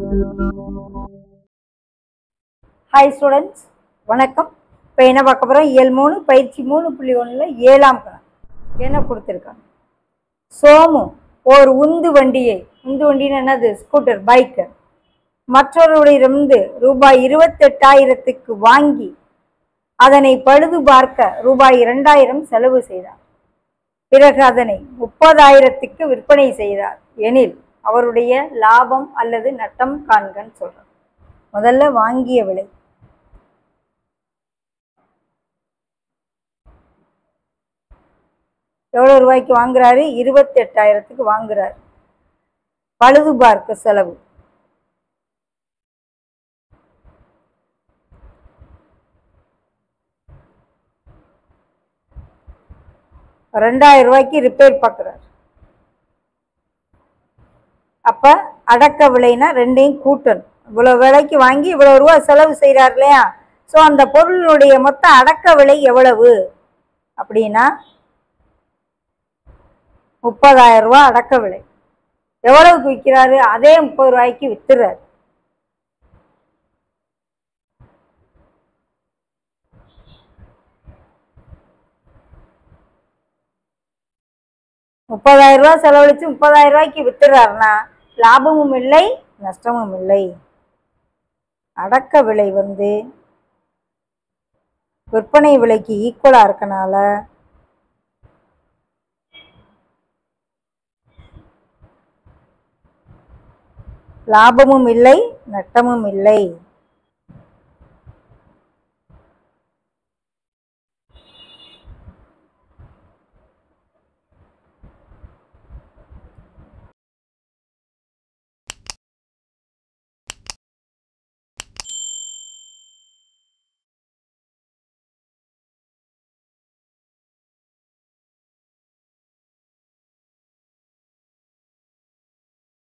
hi students வணக்கம் இப்போ என்ன பார்க்க போகிறோம் இயல் மூணு பயிற்சி மூணு புள்ளி ஒன்றில் ஏழாம் கணக்கு என்ன கொடுத்துருக்காங்க சோமு ஓர் உந்து வண்டியை உந்து வண்டின்னு என்னது ஸ்கூட்டர் பைக்கு மற்றொருவரிடமிருந்து ரூபாய் இருபத்தெட்டாயிரத்துக்கு வாங்கி அதனை பழுது பார்க்க ரூபாய் இரண்டாயிரம் செலவு செய்தார் பிறகு அதனை முப்பதாயிரத்துக்கு விற்பனை செய்தார் எனில் அவருடைய லாபம் அல்லது நட்டம் காண்கன்னு சொல்றார் முதல்ல வாங்கிய விலை எவ்வளோ ரூபாய்க்கு வாங்குறாரு இருபத்தெட்டாயிரத்துக்கு வாங்குறாரு பழுது பார்க்க செலவு ரெண்டாயிரம் ரூபாய்க்கு ரிப்பேர் பார்க்குறாரு அப்போ அடக்க விலைனா ரெண்டையும் கூட்டணும் இவ்வளோ விலைக்கு வாங்கி இவ்வளோ ரூபா செலவு செய்கிறார் இல்லையா ஸோ அந்த பொருளினுடைய மொத்த அடக்க விலை எவ்வளவு அப்படின்னா முப்பதாயிரம் ரூபா அடக்க விலை எவ்வளவுக்கு விற்கிறாரு அதே முப்பது ரூபாய்க்கு வித்துறாரு முப்பதாயிரம் ரூபாய் செலவழிச்சு முப்பதாயிரம் ரூபாய்க்கு வித்துறாருன்னா லாபமும் இல்லை நஷ்டமும் இல்லை அடக்க விலை வந்து விற்பனை விலைக்கு ஈக்குவலாக இருக்கனால லாபமும் இல்லை நட்டமும் இல்லை